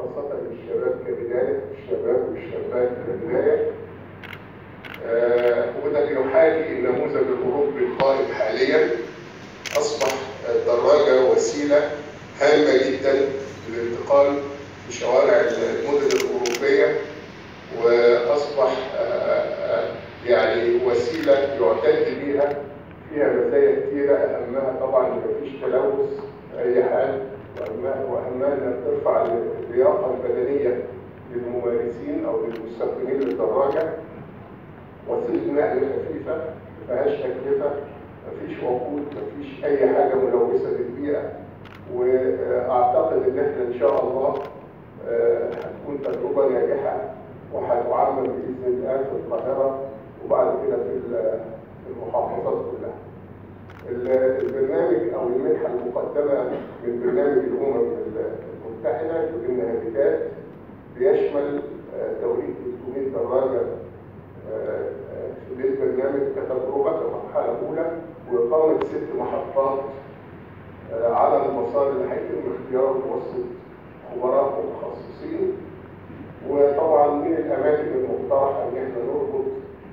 خاصة للشباب كبداية الشباب والشابات كبداية آه، وده بيحاكي النموذج الأوروبي القائم حاليا أصبح الدراجة وسيلة هامة جدا للانتقال في شوارع المدن الأوروبية وأصبح آه، آه، يعني وسيلة يعتد بها فيها مزايا كتيرة أهمها طبعا مفيش تلوث في أي حال وأهمها وأهمها إنها بترفع اللياقة البدنية للممارسين أو للمستخدمين للدراجة وسيلة نقل خفيفة ما فيهاش تكلفة مفيش وقود مفيش أي حاجة ملوثة للبيئة وأعتقد إن إحنا إن شاء الله آه، هتكون تجربة ناجحة وهتعمم بإذن الله في القاهرة وبعد كده في ال- في المحافظات كلها. ال- البرنامج أو المنحة المقدمة من برنامج الأمم المتحدة ضمن هابيتات بيشمل آه، توريد 300 دراجة آه، آه، في البرنامج كتجربة كمرحلة أولى وإقامة ست محطات آه، على المسار اللي هيتم اختياره بواسطة خبراء متخصصين وطبعا من الأماكن المقترحة إن احنا نربط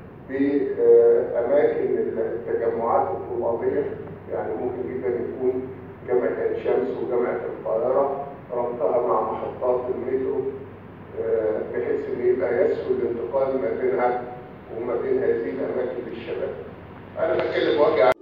بأماكن التجمعات الطلابية يعني ممكن جدا يكون جامعة عين شمس وجامعة القاهرة ربطها مع محطات المترو آه، بحيث إن يبقى يسهل الانتقال ما بينها وما بين هذه الأماكن للشباب. أنا بتكلم وجه